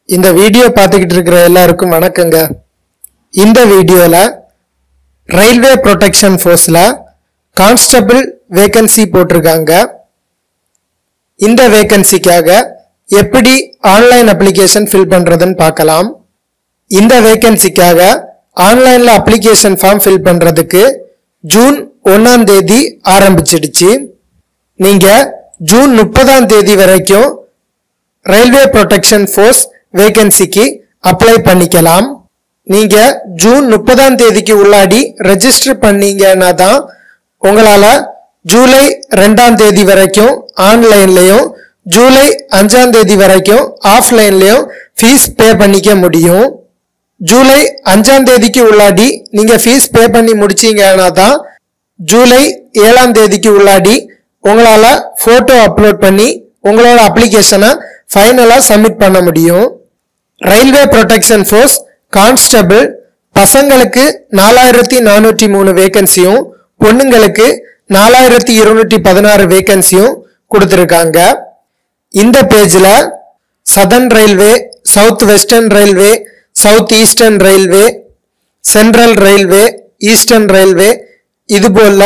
இந்த வீடியோ பார்த்துக்கிட்டு இருக்கிற எல்லாருக்கும் வணக்கங்க இந்த வீடியோவில் ரயில்வே ப்ரொடெக்ஷன் ஃபோர்ஸில் கான்ஸ்டபிள் வேகன்சி போட்டிருக்காங்க இந்த வேகன்சிக்காக எப்படி ஆன்லைன் அப்ளிகேஷன் ஃபில் பண்ணுறதுன்னு பார்க்கலாம் இந்த வேகன்சிக்காக ஆன்லைனில் அப்ளிகேஷன் ஃபார்ம் ஃபில் பண்ணுறதுக்கு ஜூன் ஒன்றாம் தேதி ஆரம்பிச்சிடுச்சு நீங்கள் ஜூன் முப்பதாம் தேதி வரைக்கும் ரயில்வே ப்ரொடெக்ஷன் ஃபோர்ஸ் வேகன்சிக்கு அப்ளை பண்ணிக்கலாம் நீங்க ஜூன் முப்பதாம் தேதிக்கு உள்ளாடி ரெஜிஸ்டர் பண்ணீங்கன்னா தான் உங்களால ஜூலை ரெண்டாம் தேதி வரைக்கும் ஆன்லைன்லயும் ஜூலை அஞ்சாம் தேதி வரைக்கும் ஆஃப்லைன்லயும் ஃபீஸ் பே பண்ணிக்க முடியும் ஜூலை அஞ்சாம் தேதிக்கு உள்ளாடி நீங்க ஃபீஸ் பே பண்ணி முடிச்சீங்கன்னா தான் ஜூலை ஏழாம் தேதிக்கு உள்ளாடி உங்களால போட்டோ அப்லோட் பண்ணி உங்களோட அப்ளிகேஷனை ஃபைனலாக சப்மிட் பண்ண முடியும் ரயில்வே ப்ரொடெக்ஷன் ஃபோர்ஸ் கான்ஸ்டபிள் பசங்களுக்கு நாலாயிரத்தி நானூற்றி மூணு வேகன்சியும் பொண்ணுங்களுக்கு நாலாயிரத்தி இருநூற்றி பதினாறு வேகன்சியும் கொடுத்துருக்காங்க இந்த பேஜில் southern railway south western railway south eastern railway central railway eastern railway இது போல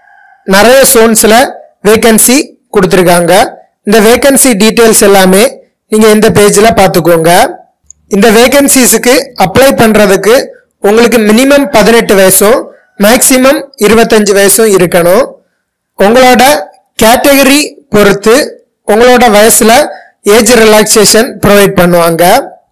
நிறைய சோன்ஸில் வேகன்சி கொடுத்துருக்காங்க இந்த வேகன்சி டீட்டெயில்ஸ் எல்லாமே நீங்கள் இந்த பேஜில் பார்த்துக்கோங்க இந்த வேகன்சிஸுக்கு அப்ளை பண்ணுறதுக்கு உங்களுக்கு மினிமம் பதினெட்டு வயசும் மேக்ஸிமம் இருபத்தஞ்சு வயசும் இருக்கணும் உங்களோட கேட்டகரி பொறுத்து உங்களோட வயசில் ஏஜ் ரிலாக்ஸேஷன் ப்ரொவைட் பண்ணுவாங்க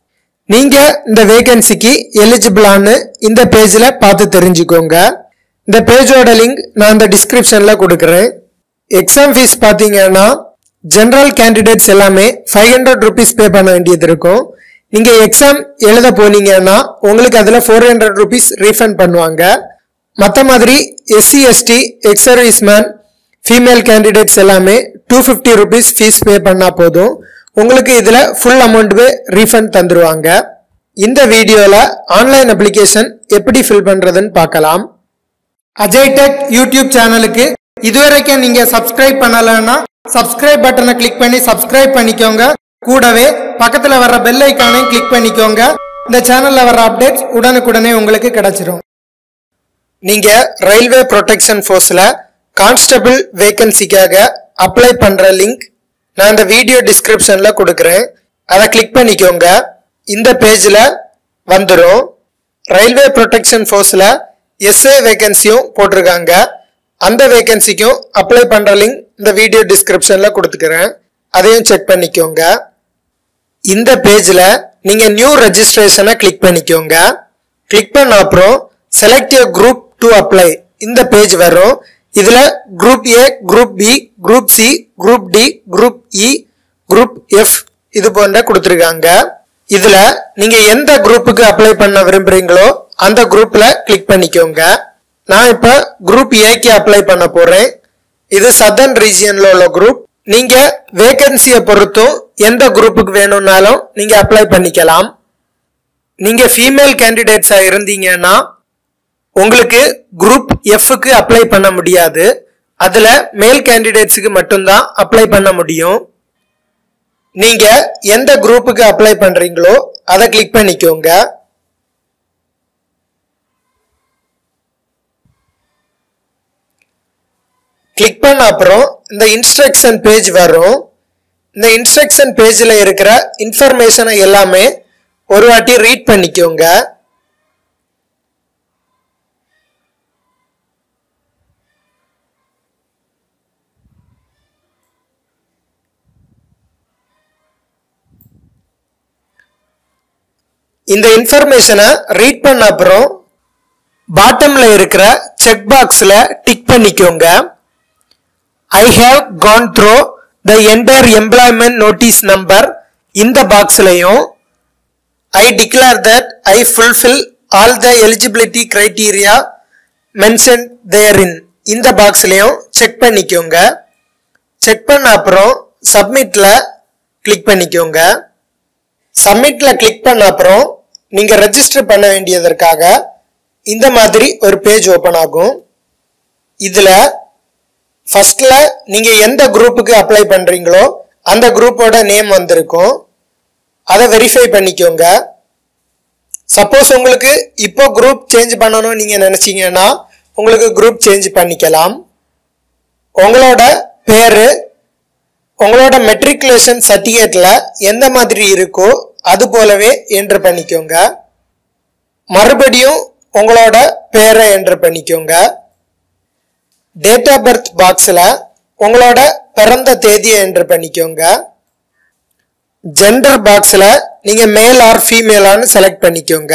நீங்கள் இந்த வேகன்சிக்கு எலிஜிபிளான்னு இந்த பேஜில் பார்த்து தெரிஞ்சுக்கோங்க இந்த பேஜோட லிங்க் நான் இந்த டிஸ்கிரிப்ஷனில் கொடுக்குறேன் எக்ஸாம் ஃபீஸ் பார்த்தீங்கன்னா ஜென்ரல் கேண்டிடேட்ஸ் எல்லாமே ஃபைவ் ஹண்ட்ரட் ருபீஸ் பே பண்ண வேண்டியது இருக்கும் நீங்கள் எக்ஸாம் எழுத போனீங்கன்னா உங்களுக்கு அதில் ஃபோர் ஹண்ட்ரட் ருபீஸ் ரீஃபண்ட் பண்ணுவாங்க மற்ற மாதிரி SC ST ex serviceman female candidates எல்லாமே two fifty rupees fees pay பண்ணால் போதும் உங்களுக்கு இதில் ஃபுல் அமௌண்ட்டுமே ரீஃபண்ட் தந்துடுவாங்க இந்த வீடியோவில் ஆன்லைன் அப்ளிகேஷன் எப்படி ஃபில் பண்ணுறதுன்னு பார்க்கலாம் அஜய் டெக் யூடியூப் சேனலுக்கு இதுவரைக்கும் நீங்க சப்ஸ்கிரைப் பண்ணலைன்னா சப்ஸ்கிரைப் பட்டனை கிளிக் பண்ணி சப்ஸ்கிரைப் பண்ணிக்கோங்க கூடவே பக்கத்துல வர்ற பெல் ஐக்கானையும் கிளிக் பண்ணிக்கோங்க இந்த சேனல்ல வர்ற அப்டேட்ஸ் உடனுக்குடனே உங்களுக்கு கிடைச்சிரும் நீங்க ரயில்வே ப்ரொடெக்ஷன் ஃபோர்ஸ்ல கான்ஸ்டபிள் வேகன்சிக்காக அப்ளை பண்ற லிங்க் நான் இந்த வீடியோ டிஸ்கிரிப்ஷன்ல கொடுக்குறேன் அதை கிளிக் பண்ணிக்கோங்க இந்த பேஜ்ல வந்துடும் ரயில்வே ப்ரொடெக்ஷன் ஃபோர்ஸில் எஸ்ஏ வேகன்சியும் போட்டிருக்காங்க அந்த வேகன்சிக்கும் அப்ளை பண்ணுற லிங்க் இந்த வீடியோ டிஸ்கிரிப்ஷனில் கொடுத்துக்கிறேன் அதையும் செக் பண்ணிக்கோங்க இந்த பேஜில் நீங்கள் நியூ ரெஜிஸ்ட்ரேஷனை கிளிக் பண்ணிக்கோங்க கிளிக் பண்ண அப்புறம் select a group to apply இந்த பேஜ் வரும் இதில் group A group B group C group D group E group F இது போன்ற கொடுத்துருக்காங்க இதுல நீங்க எந்த குரூப்புக்கு அப்ளை பண்ண விரும்புறீங்களோ அந்த குரூப்ல கிளிக் பண்ணிக்கோங்க நான் இப்ப குரூப் ஏக்கு அப்ளை பண்ண போறேன் இது சதர்ன் ரீஜியன்ல உள்ள குரூப் நீங்க வேகன்சியை பொறுத்தும் எந்த குரூப்புக்கு வேணும்னாலும் நீங்க அப்ளை பண்ணிக்கலாம் நீங்க ஃபீமேல் கேண்டிடேட்ஸா இருந்தீங்கன்னா உங்களுக்கு குரூப் எஃப்க்கு அப்ளை பண்ண முடியாது அதுல மேல் கேண்டிடேட்ஸுக்கு மட்டும்தான் அப்ளை பண்ண முடியும் நீங்க எந்த குரூப்புக்கு அப்ளை பண்றீங்களோ அதை கிளிக் பண்ணிக்கோங்க கிளிக் பண்ண அப்புறம் இந்த இன்ஸ்ட்ரக்ஷன் பேஜ் வரும் இந்த இன்ஸ்ட்ரக்ஷன் பேஜில் இருக்கிற இன்ஃபர்மேஷனை எல்லாமே ஒரு வாட்டி ரீட் பண்ணிக்கோங்க இந்த இன்ஃபர்மேஷனை ரீட் பண்ண அப்புறம் பாட்டம்ல இருக்கிற செக் பாக்ஸ்ல டிக் பண்ணிக்கோங்க I have gone through the entire employment notice number இந்த பாக்ஸ்லையும் I declare that I fulfil all the eligibility criteria mention there in இந்த பாக்ஸ்லையும் செக் பண்ணிக்கோங்க செக் பண்ண அப்புறம் சப்மிட்ல கிளிக் பண்ணிக்கோங்க சப்மிட்ல கிளிக் பண்ண அப்புறம் நீங்க ரெஜிஸ்டர் பண்ண வேண்டியதற்காக இந்த மாதிரி ஒரு பேஜ் ஓப்பன் ஆகும் இதுல ஃபர்ஸ்ட்ல நீங்க எந்த குரூப்புக்கு அப்ளை பண்றீங்களோ அந்த குரூப்போட நேம் வந்திருக்கும் அதை வெரிஃபை பண்ணிக்கோங்க சப்போஸ் உங்களுக்கு இப்போ குரூப் சேஞ்ச் பண்ணணும்னு நீங்கள் நினச்சிங்கன்னா உங்களுக்கு குரூப் சேஞ்ச் பண்ணிக்கலாம் உங்களோட பேர் உங்களோட மெட்ரிகுலேஷன் சர்டிஃபிகேட்டில் எந்த மாதிரி இருக்கோ அது போலவே என்ட்ரு பண்ணிக்கோங்க மறுபடியும் உங்களோட பேரை என்ட்ரு பண்ணிக்கோங்க டேட் ஆஃப் பர்த் பாக்ஸில் உங்களோட பிறந்த தேதியை என்ட்ரு பண்ணிக்கோங்க ஜெண்டர் பாக்ஸில் நீங்கள் மேல் ஆர் ஃபீமேலான்னு செலக்ட் பண்ணிக்கோங்க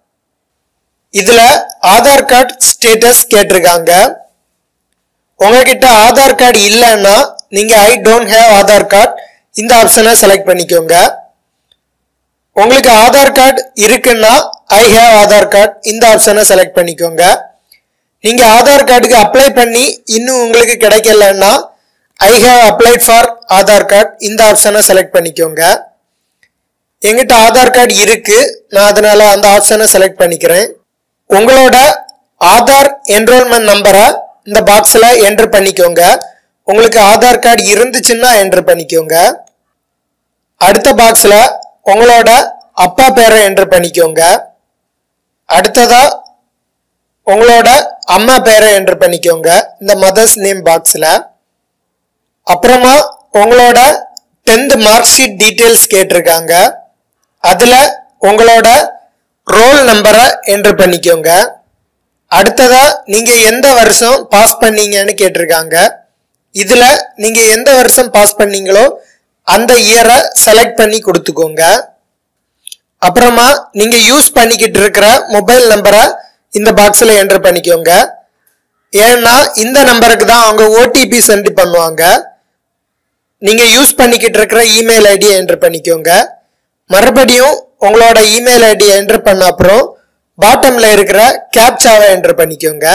இதில் ஆதார் கார்டு ஸ்டேட்டஸ் கேட்டிருக்காங்க உங்ககிட்ட ஆதார் கார்டு இல்லைன்னா நீங்கள் I don't have Aadhaar card இந்த ஆப்ஷனை செலக்ட் பண்ணிக்கோங்க உங்களுக்கு ஆதார் கார்டு இருக்குன்னா ஐ ஹேவ் ஆதார் கார்டு இந்த ஆப்ஷனை செலக்ட் பண்ணிக்கோங்க நீங்கள் ஆதார் கார்டுக்கு அப்ளை பண்ணி இன்னும் உங்களுக்கு கிடைக்கலன்னா I have applied for Aadhaar card இந்த ஆப்ஷனை செலக்ட் பண்ணிக்கோங்க எங்கிட்ட ஆதார் கார்டு இருக்கு நான் அதனால அந்த ஆப்ஷனை செலக்ட் பண்ணிக்கிறேன் உங்களோட ஆதார் என்ரோல்மெண்ட் நம்பரை இந்த பாக்ஸில் என்ட்ரு பண்ணிக்கோங்க உங்களுக்கு ஆதார் கார்டு இருந்துச்சுன்னா என்ட்ரு பண்ணிக்கோங்க அடுத்த பாக்ஸில் உங்களோட அப்பா பேரை என்ட்ரு பண்ணிக்கோங்க அடுத்ததா உங்களோட அம்மா பேரை என்ட்ரு பண்ணிக்கோங்க இந்த மதர்ஸ் நேம் பாக்ஸில் அப்புறமா உங்களோட டென்த் மார்க் ஷீட் டீட்டெயில்ஸ் கேட்டிருக்காங்க அதில் உங்களோட ரோல் நம்பரை என்ட்ரு பண்ணிக்கோங்க அடுத்ததா நீங்கள் எந்த வருஷம் பாஸ் பண்ணீங்கன்னு கேட்டிருக்காங்க இதில் நீங்கள் எந்த வருஷம் பாஸ் பண்ணீங்களோ அந்த இயரை செலக்ட் பண்ணி கொடுத்துக்கோங்க அப்புறமா நீங்கள் யூஸ் பண்ணிக்கிட்டு இருக்கிற மொபைல் நம்பரை இந்த பாக்ஸில் என்ட்ரு பண்ணிக்கோங்க ஏன்னா இந்த நம்பருக்கு தான் அவங்க ஓடிபி சென்ட் பண்ணுவாங்க நீங்கள் யூஸ் பண்ணிக்கிட்டு இருக்கிற இமெயில் ஐடியை என்ட்ரு பண்ணிக்கோங்க மறுபடியும் உங்களோட இமெயில் ஐடி என்ட்ரு பண்ண அப்புறம் பாட்டமில் இருக்கிற கேப்சாவை என்ட்ரு பண்ணிக்கோங்க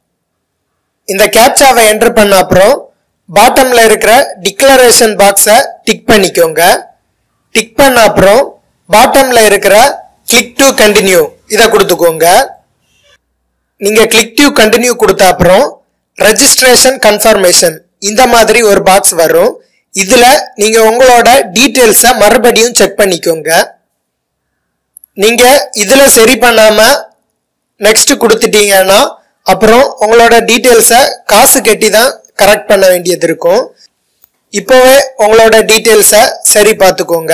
இந்த கேப்சாவை என்ட்ரு பண்ண அப்புறம் பாட்டமில் இருக்கிற டிக்ளரேஷன் பாக்ஸை டிக் பண்ணிக்கோங்க டிக் பண்ண அப்புறம் பாட்டமில் இருக்கிற கிளிக் டு கண்டினியூ இதை கொடுத்துக்கோங்க நீங்கள் கிளிக் டு கண்டினியூ கொடுத்த அப்புறம் ரெஜிஸ்ட்ரேஷன் கன்ஃபர்மேஷன் இந்த மாதிரி ஒரு பாக்ஸ் வரும் இதில் நீங்கள் உங்களோட டீட்டெயில்ஸை மறுபடியும் செக் பண்ணிக்கோங்க நீங்கள் இதில் சரி பண்ணாமல் நெக்ஸ்ட் கொடுத்துட்டீங்கன்னா அப்புறம் உங்களோட டீட்டெயில்ஸை காசு கட்டி தான் கரெக்ட் பண்ண வேண்டியது இருக்கும் இப்போவே உங்களோட டீட்டெயில்ஸை சரி பார்த்துக்கோங்க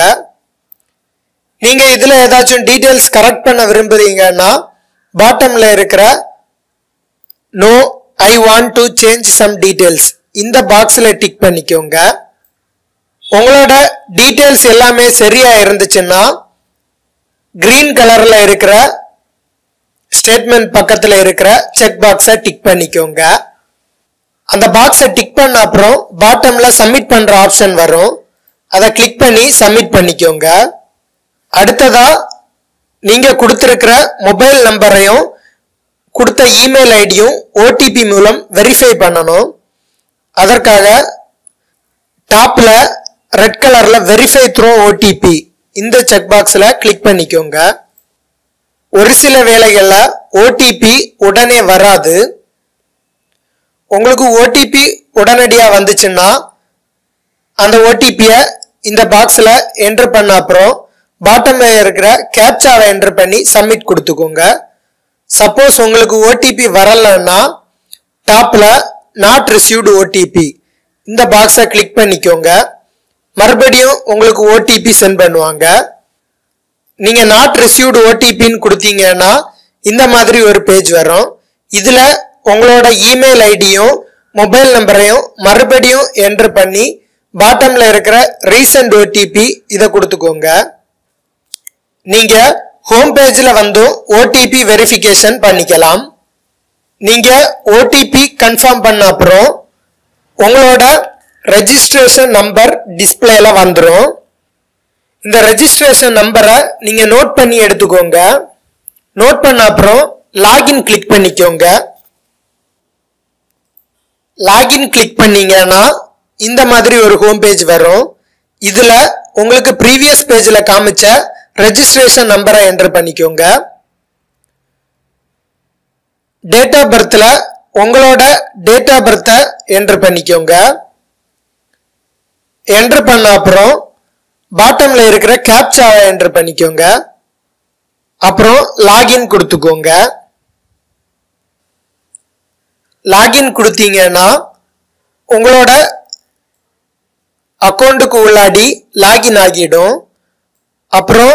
நீங்கள் இதில் ஏதாச்சும் டீட்டெயில்ஸ் கரெக்ட் பண்ண விரும்புறீங்கன்னா பாட்டமில் இருக்கிற no I want to change some details இந்த பாக்ஸில் டிக் பண்ணிக்கோங்க உங்களோட டீட்டெயில்ஸ் எல்லாமே சரியா இருந்துச்சுன்னா கிரீன் கலர்ல இருக்கிற ஸ்டேட்மெண்ட் பக்கத்தில் இருக்கிற செக் பாக்ஸை டிக் பண்ணிக்கோங்க அந்த பாக்ஸை டிக் பண்ண அப்புறம் பாட்டம்ல சப்மிட் பண்ற ஆப்ஷன் வரும் அதை கிளிக் பண்ணி சப்மிட் பண்ணிக்கோங்க அடுத்ததா நீங்க கொடுத்திருக்கிற மொபைல் நம்பரையும் கொடுத்த இமெயில் ஐடியும் ஓடிபி மூலம் வெரிஃபை பண்ணணும் அதற்காக டாப்ல ரெட் கலர்ல வெரிஃபை த்ரோ ஓடிபி இந்த செக் பாக்ஸில் கிளிக் பண்ணிக்கோங்க ஒரு சில வேளைகளில் ஓடிபி உடனே வராது உங்களுக்கு ஓடிபி உடனடியாக வந்துச்சுன்னா அந்த ஓடிபியை இந்த பாக்ஸில் என்ட்ரு பண்ண அப்புறம் பாட்டமில் இருக்கிற கேப்சாவை என்ட்ரு பண்ணி சப்மிட் கொடுத்துக்கோங்க சப்போஸ் உங்களுக்கு ஓடிபி வரலைன்னா டாப்பில் நாட் ரிசீவ்டு ஓடிபி இந்த பாக்ஸை கிளிக் பண்ணிக்கோங்க மறுபடியும் உங்களுக்கு ஓடிபி சென்ட் பண்ணுவாங்க நீங்கள் நாட் ரிசீவ்டு ஓடிபின்னு கொடுத்தீங்கன்னா இந்த மாதிரி ஒரு பேஜ் வரும் இதில் உங்களோட இமெயில் ஐடியும் மொபைல் நம்பரையும் மறுபடியும் என்ட்ரு பண்ணி பாட்டமில் இருக்கிற ரீசன்ட் ஓடிபி இதை கொடுத்துக்கோங்க நீங்கள் ஹோம் பேஜில் வந்தும் ஓடிபி வெரிஃபிகேஷன் பண்ணிக்கலாம் நீங்கள் ஓடிபி கன்ஃபார்ம் பண்ண அப்புறம் உங்களோட ரெஜிஸ்ட்ரேஷன் நம்பர் டிஸ்பிளேல வந்துடும் இந்த ரெஜிஸ்ட்ரேஷன் நம்பரை நீங்கள் நோட் பண்ணி எடுத்துக்கோங்க நோட் பண்ண அப்புறம் லாகின் கிளிக் பண்ணிக்கோங்க லாகின் கிளிக் பண்ணீங்கன்னா இந்த மாதிரி ஒரு ஹோம் பேஜ் வரும் இதில் உங்களுக்கு ப்ரீவியஸ் பேஜில் காமிச்ச ரெஜிஸ்ட்ரேஷன் நம்பரை என்டர் பண்ணிக்கோங்க டேட் ஆஃப் பர்த்தில் உங்களோட டேட் ஆஃப் பர்த்தை என்டர் பண்ணிக்கோங்க என்டர் பண்ண அப்புறம் பாட்டம்ல இருக்கிற கேப்சாவை என்டர் பண்ணிக்கோங்க அப்புறம் லாகின் கொடுத்துக்கோங்க லாகின் கொடுத்தீங்கன்னா உங்களோட அக்கௌண்ட்டுக்கு உள்ளாடி லாகின் ஆகிடும் அப்புறம்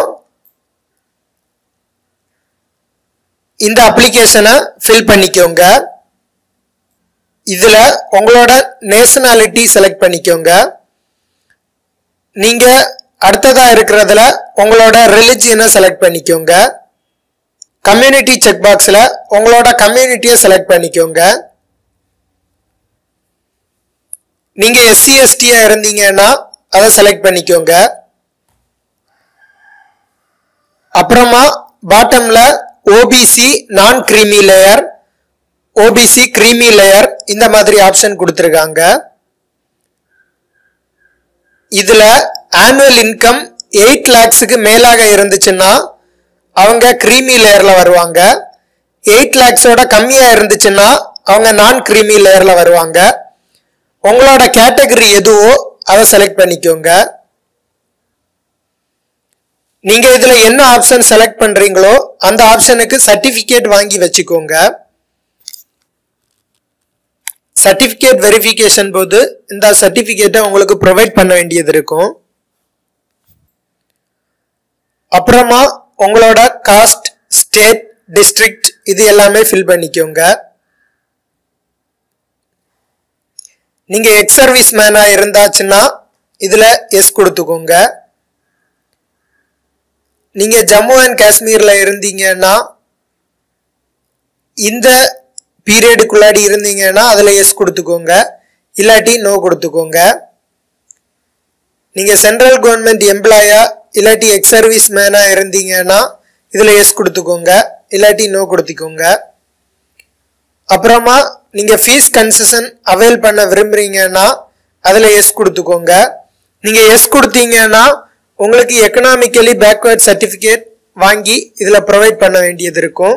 இந்த அப்ளிகேஷனை ஃபில் பண்ணிக்கோங்க இதுல உங்களோட நேஷனாலிட்டி செலக்ட் பண்ணிக்கோங்க நீங்க அடுத்ததா இருக்கிறதுல உங்களோட ரிலிஜியனை செலக்ட் பண்ணிக்கோங்க கம்யூனிட்டி செக் பாக்ஸ்ல உங்களோட கம்யூனிட்டியை செலக்ட் பண்ணிக்கோங்க நீங்க எஸ்சி எஸ்டியா இருந்தீங்கன்னா அதை செலக்ட் பண்ணிக்கோங்க அப்புறமா பாட்டம்ல OBC non creamy layer OBC creamy layer இந்த மாதிரி ஆப்ஷன் கொடுத்துருக்காங்க இதுல ஆனுவல் இன்கம் எயிட் லேக்ஸுக்கு மேலாக இருந்துச்சுன்னா அவங்க கிரீமி லேயர்ல வருவாங்க எயிட் லேக்ஸோட கம்மியா இருந்துச்சுன்னா அவங்க நான் கிரீமி லேயர்ல வருவாங்க உங்களோட கேட்டகரி எதுவோ அதை செலக்ட் பண்ணிக்கோங்க நீங்க இதுல என்ன ஆப்ஷன் செலக்ட் பண்றீங்களோ அந்த ஆப்ஷனுக்கு சர்டிபிகேட் வாங்கி வச்சுக்கோங்க சர்டிபிகேட் வெரிஃபிகேஷன் போது இந்த சர்டிபிகேட்டை உங்களுக்கு ப்ரொவைட் பண்ண வேண்டியது இருக்கும் அப்புறமா உங்களோட காஸ்ட் ஸ்டேட் டிஸ்ட்ரிக்ட் இது எல்லாமே ஃபில் பண்ணிக்கோங்க நீங்க எக்ஸ் சர்வீஸ் மேனா இருந்தாச்சுன்னா இதுல எஸ் கொடுத்துக்கோங்க நீங்க ஜம்மு அண்ட் காஷ்மீர்ல இருந்தீங்கன்னா இந்த பீரியடுக்குள்ளாடி இருந்தீங்கன்னா அதுல எஸ் கொடுத்துக்கோங்க இல்லாட்டி நோ கொடுத்துக்கோங்க நீங்க சென்ட்ரல் கவர்மெண்ட் எம்ப்ளாயா இல்லாட்டி எக்ஸ் சர்வீஸ் மேனா இருந்தீங்கன்னா இதுல எஸ் கொடுத்துக்கோங்க இல்லாட்டி நோ கொடுத்துக்கோங்க அப்புறமா நீங்க ஃபீஸ் கன்செஷன் அவைல் பண்ண விரும்புறீங்கன்னா அதுல எஸ் கொடுத்துக்கோங்க நீங்க எஸ் கொடுத்தீங்கன்னா உங்களுக்கு எக்கனாமிக்கலி பேக்வேர்ட் சர்டிபிகேட் வாங்கி இதுல ப்ரொவைட் பண்ண வேண்டியது இருக்கும்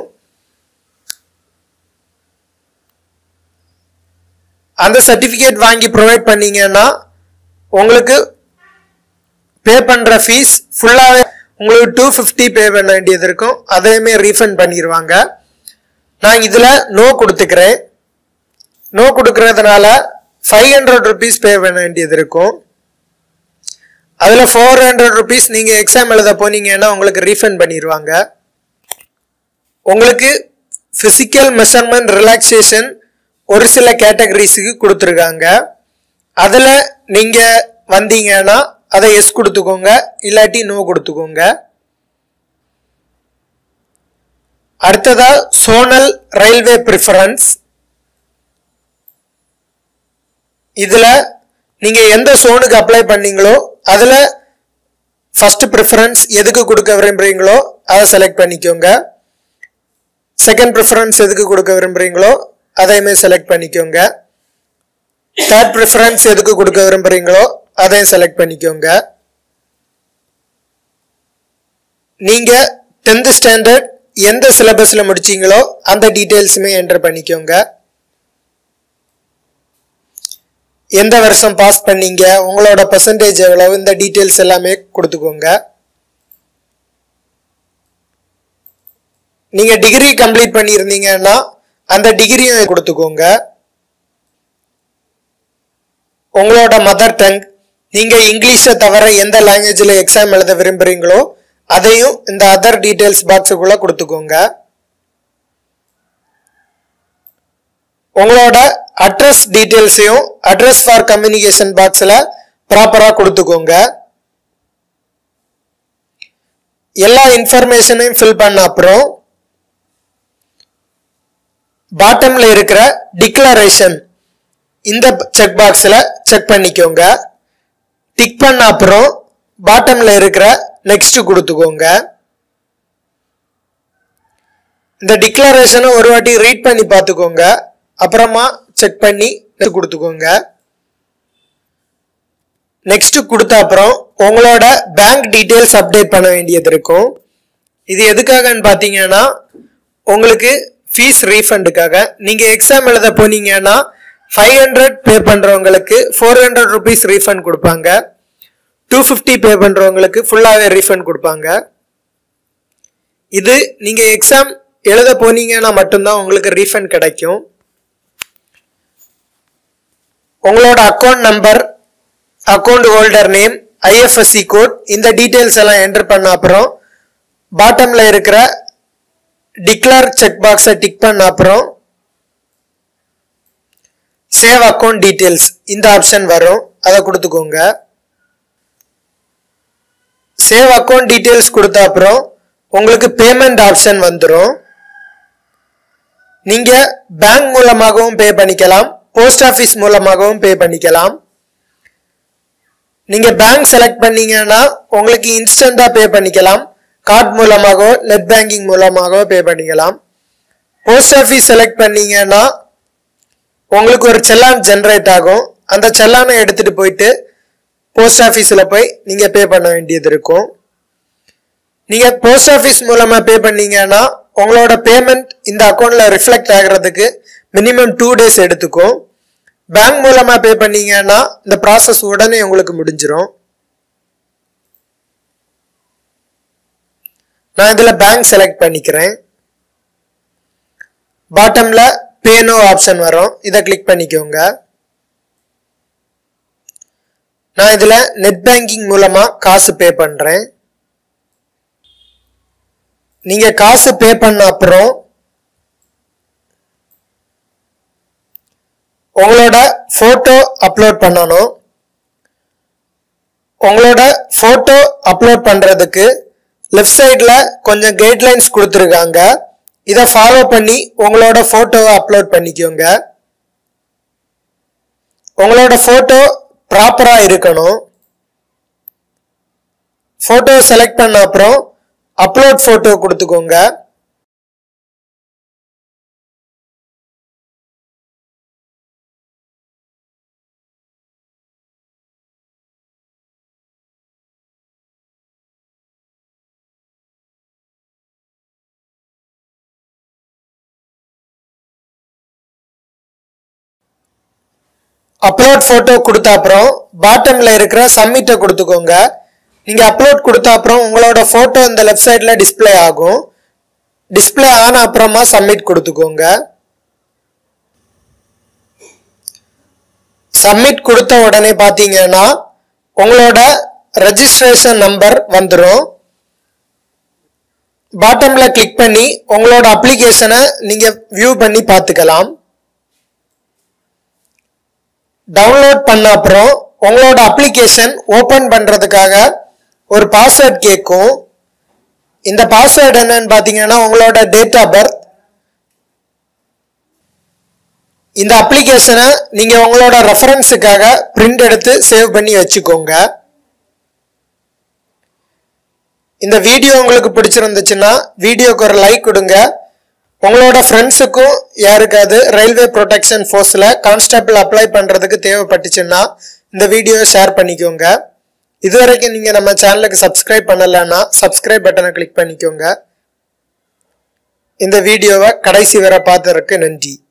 அந்த சர்டிபிகேட் வாங்கி ப்ரொவைட் பண்ணீங்கன்னா உங்களுக்கு பே பண்ற ஃபீஸ் ஃபுல்லாகவே உங்களுக்கு டூ ஃபிஃப்டி பே பண்ண வேண்டியது இருக்கும் அதையுமே ரீஃபண்ட் பண்ணிடுவாங்க நான் இதில் நோ கொடுத்துக்கிறேன் நோ கொடுக்கறதுனால ஃபைவ் ஹண்ட்ரட் ருபீஸ் பே பண்ண வேண்டியது இருக்கும் அதில் ஃபோர் ஹண்ட்ரட் ருபீஸ் நீங்கள் எக்ஸாம் எழுத போனீங்கன்னா உங்களுக்கு ரீஃபண்ட் பண்ணிடுவாங்க உங்களுக்கு ஃபிசிக்கல் மெஷர்மெண்ட் ரிலாக்ஸேஷன் ஒரு சில கேட்டகரிஸுக்கு கொடுத்துருக்காங்க அதில் நீங்கள் வந்தீங்கன்னா அதை எஸ் கொடுத்துக்கோங்க இல்லாட்டி நோ கொடுத்துக்கோங்க அடுத்ததா சோனல் ரயில்வே ப்ரிஃபரன்ஸ் இதுல நீங்க எந்த சோனுக்கு அப்ளை பண்ணீங்களோ அதுல ஃபர்ஸ்ட் ப்ரிஃபரன்ஸ் எதுக்கு கொடுக்க விரும்புறீங்களோ அதை செலக்ட் பண்ணிக்கோங்க செகண்ட் ப்ரிஃபரன்ஸ் எதுக்கு கொடுக்க விரும்புறீங்களோ அதையுமே செலக்ட் பண்ணிக்கோங்க தேர்ட் ப்ரிஃபரன்ஸ் எதுக்கு கொடுக்க விரும்புறீங்களோ அதையும் செலக்ட் பண்ணிக்கோங்க நீங்க டென்த் ஸ்டாண்டர்ட் எந்த சிலபஸ்ல முடிச்சீங்களோ அந்த டீட்டெயில்ஸுமே என்டர் பண்ணிக்கோங்க எந்த வருஷம் பாஸ் பண்ணீங்க உங்களோட பர்சன்டேஜ் எவ்வளவு இந்த டீட்டெயில்ஸ் எல்லாமே கொடுத்துக்கோங்க நீங்க டிகிரி கம்ப்ளீட் பண்ணியிருந்தீங்கன்னா அந்த டிகிரியும் கொடுத்துக்கோங்க உங்களோட மதர் டங் நீங்க இங்கிலீஷை தவிர எந்த லாங்குவேஜில் எக்ஸாம் எழுத விரும்புறீங்களோ அதையும் இந்த அதர் டீடைல்ஸ் பாக்ஸுக்குள்ள கொடுத்துக்கோங்க உங்களோட அட்ரஸ் டீட்டெயில்ஸையும் அட்ரஸ் ஃபார் கம்யூனிகேஷன் பாக்ஸில் ப்ராப்பராக கொடுத்துக்கோங்க எல்லா இன்ஃபர்மேஷனையும் ஃபில் பண்ண அப்புறம் பாட்டம்ல இருக்கிற டிக்ளரேஷன் இந்த செக் பாக்ஸில் செக் பண்ணிக்கோங்க டிக் பண்ண அப்புறம் பாட்டம்ல இருக்கிற நெக்ஸ்ட் கொடுத்துக்கோங்க இந்த டிக்ளரேஷனை ஒரு வாட்டி ரீட் பண்ணி பார்த்துக்கோங்க அப்புறமா செக் பண்ணி கொடுத்துக்கோங்க நெக்ஸ்ட் கொடுத்த அப்புறம் உங்களோட பேங்க் டீட்டெயில்ஸ் அப்டேட் பண்ண வேண்டியது இருக்கும் இது எதுக்காகன்னு பார்த்தீங்கன்னா உங்களுக்கு ஃபீஸ் ரீஃபண்டுக்காக நீங்கள் எக்ஸாம் எழுத போனீங்கன்னா ஃபைவ் ஹண்ட்ரட் பே பண்ணுறவங்களுக்கு ஃபோர் ஹண்ட்ரட் ருபீஸ் ரீஃபண்ட் கொடுப்பாங்க டூ ஃபிஃப்டி பே பண்ணுறவங்களுக்கு ஃபுல்லாகவே ரீஃபண்ட் கொடுப்பாங்க இது நீங்கள் எக்ஸாம் எழுத போனீங்கன்னா மட்டும்தான் உங்களுக்கு ரீஃபண்ட் கிடைக்கும் உங்களோட account number account holder name IFSC code இந்த டீட்டெயில்ஸ் எல்லாம் என்டர் பண்ண அப்புறம் பாட்டமில் இருக்கிற டிக்ளேர் செக் பாக்ஸை டிக் பண்ண அப்புறம் சேவ் அக்கௌண்ட் டீட்டெயில்ஸ் இந்த ஆப்ஷன் வரும் அதை கொடுத்துக்கோங்க சேவ் அக்கௌண்ட் டீட்டெயில்ஸ் கொடுத்த அப்புறம் உங்களுக்கு பேமெண்ட் ஆப்ஷன் வந்துடும் நீங்க பேங்க் மூலமாகவும் பே பண்ணிக்கலாம் போஸ்ட் ஆஃபீஸ் மூலமாகவும் பே பண்ணிக்கலாம் நீங்க பேங்க் செலக்ட் பண்ணீங்கன்னா உங்களுக்கு இன்ஸ்டண்டா பே பண்ணிக்கலாம் கார்டு மூலமாகவோ நெட் பேங்கிங் மூலமாகவோ பே பண்ணிக்கலாம் போஸ்ட் ஆஃபீஸ் செலக்ட் பண்ணீங்கன்னா உங்களுக்கு ஒரு செல்லான் ஜென்ரேட் ஆகும் அந்த செல்லானை எடுத்துட்டு போயிட்டு போஸ்ட் ஆஃபீஸில் போய் நீங்கள் பே பண்ண வேண்டியது இருக்கும் நீங்கள் போஸ்ட் ஆஃபீஸ் மூலமாக பே பண்ணீங்கன்னா உங்களோட பேமெண்ட் இந்த அக்கௌண்ட்டில் ரிஃப்ளெக்ட் ஆகிறதுக்கு மினிமம் டூ டேஸ் எடுத்துக்கும் பேங்க் மூலமாக பே பண்ணீங்கன்னா இந்த ப்ராசஸ் உடனே உங்களுக்கு முடிஞ்சிடும் நான் இதில் பேங்க் செலக்ட் பண்ணிக்கிறேன் பாட்டமில் பேனோ ஆப்ஷன் வரும் இதை கிளிக் பண்ணிக்கோங்க நான் இதில் நெட் பேங்கிங் மூலமாக காசு பே பண்ணுறேன் நீங்கள் காசு பே பண்ண அப்புறம் உங்களோட ஃபோட்டோ அப்லோட் பண்ணணும் உங்களோட ஃபோட்டோ அப்லோட் பண்ணுறதுக்கு லெஃப்ட் சைடில் கொஞ்சம் கைட்லைன்ஸ் கொடுத்துருக்காங்க இதை ஃபாலோ பண்ணி உங்களோட ஃபோட்டோவை அப்லோட் பண்ணிக்கோங்க உங்களோட ஃபோட்டோ ப்ராப்பராக இருக்கணும் ஃபோட்டோ செலக்ட் பண்ண அப்புறம் அப்லோட் ஃபோட்டோ கொடுத்துக்கோங்க அப்லோட் ஃபோட்டோ கொடுத்த அப்புறம் பாட்டமில் இருக்கிற சப்மிட்டை கொடுத்துக்கோங்க நீங்கள் அப்லோட் கொடுத்த அப்புறம் உங்களோட ஃபோட்டோ இந்த லெஃப்ட் சைடில் டிஸ்ப்ளே ஆகும் டிஸ்ப்ளே ஆன அப்புறமா சப்மிட் கொடுத்துக்கோங்க சப்மிட் கொடுத்த உடனே பார்த்தீங்கன்னா உங்களோட ரெஜிஸ்ட்ரேஷன் நம்பர் வந்துடும் பாட்டமில் கிளிக் பண்ணி உங்களோட அப்ளிகேஷனை நீங்கள் வியூ பண்ணி பார்த்துக்கலாம் டவுன்லோட் பண்ண அப்புறம் உங்களோட அப்ளிகேஷன் ஓப்பன் பண்ணுறதுக்காக ஒரு பாஸ்வேர்ட் கேட்கும் இந்த பாஸ்வேர்டு என்னன்னு பார்த்தீங்கன்னா உங்களோட டேட் ஆஃப் பர்த் இந்த அப்ளிகேஷனை நீங்கள் உங்களோட ரெஃபரன்ஸுக்காக பிரிண்ட் எடுத்து சேவ் பண்ணி வச்சுக்கோங்க இந்த வீடியோ உங்களுக்கு பிடிச்சிருந்துச்சுன்னா வீடியோக்கு ஒரு லைக் கொடுங்க உங்களோட ஃப்ரெண்ட்ஸுக்கும் யாருக்காவது ரயில்வே ப்ரொடெக்ஷன் ஃபோர்ஸில் கான்ஸ்டபிள் அப்ளை பண்ணுறதுக்கு தேவைப்பட்டுச்சுன்னா இந்த வீடியோவை ஷேர் பண்ணிக்கோங்க இதுவரைக்கும் நீங்கள் நம்ம சேனலுக்கு சப்ஸ்கிரைப் பண்ணலைன்னா சப்ஸ்கிரைப் பட்டனை கிளிக் பண்ணிக்கோங்க இந்த வீடியோவை கடைசி வரை பார்த்ததற்கு நன்றி